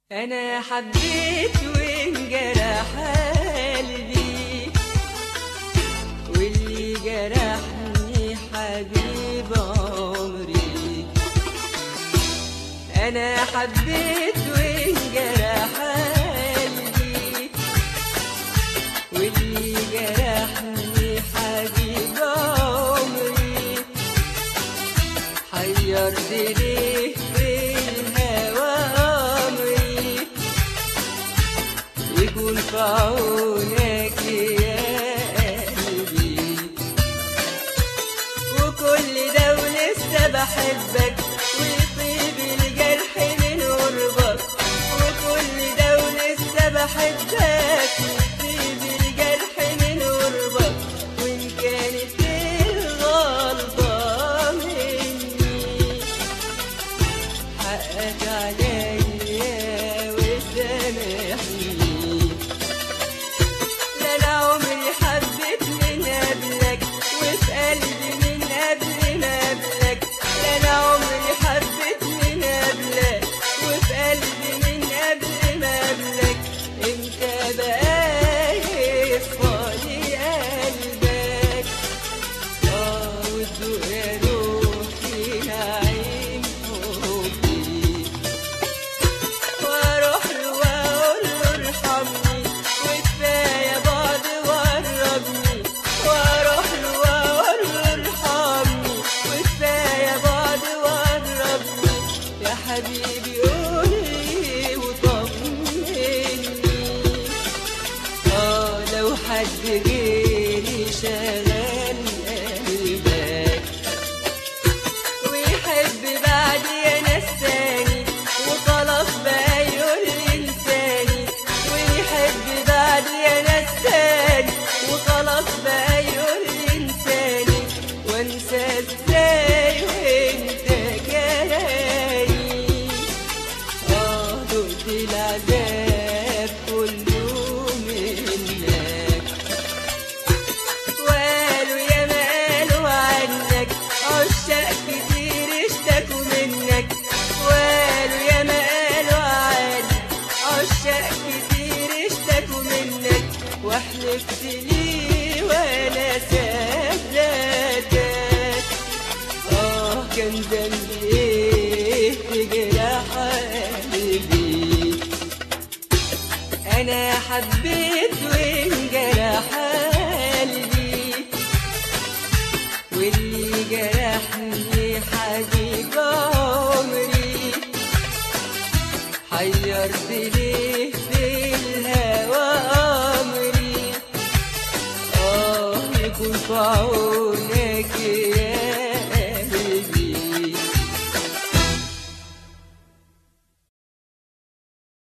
أنا حبيت وانجرح قلبي واللي جرحني حبيب عمري أنا حبيت وانجرح قلبي واللي جرحني حبيب عمري حيرت ليه في الهوى أمري يكون في عونك يا قلبي وكل ده ولسه بحبك ويطيب الجرح من قربك وكل ده ولسه بحبك ويطيب الجرح من قربك وإن كانت الغلطة مني حقك عليا وسامحني لا انا عمري حبيت من قبلك وفي قلبي من قبل ما قبلك لا انا عمري حبيت من قبلك وفي قلبي من قبل ما قبلك انت بقى يصفالي قلبك اه وتذوق يا روحي نعيم حبي واروح له واقول له ارحمني وكفايه بعد وقربني واروح له واقول له ارحمني وكفايه بعد وقربني يا حبيبي قول لي وطمني اه لو حد غيري شغال قلبك ويحب بعدي انا الثاني وخلاص بقى يقول لي انساني ويحب بعدي انا الثاني وخلاص بقى يقول لي انساني وانسى ازاي وانت جاي اه دقت العذاب كله منك وقالوا يا ما قالوا عنك عشاق كتير اشتكوا منك وقالوا يا ما قالوا عنك عشاق كتير اشتكوا منك وحلفت لي وانا صدقتك اه كان ذنبي ايه تجرح قلبي انا حبيت وانجرح قلبي واللي جرحني حبيب عمري حيرت ليه في الهوى امري اه يكون في عونك يا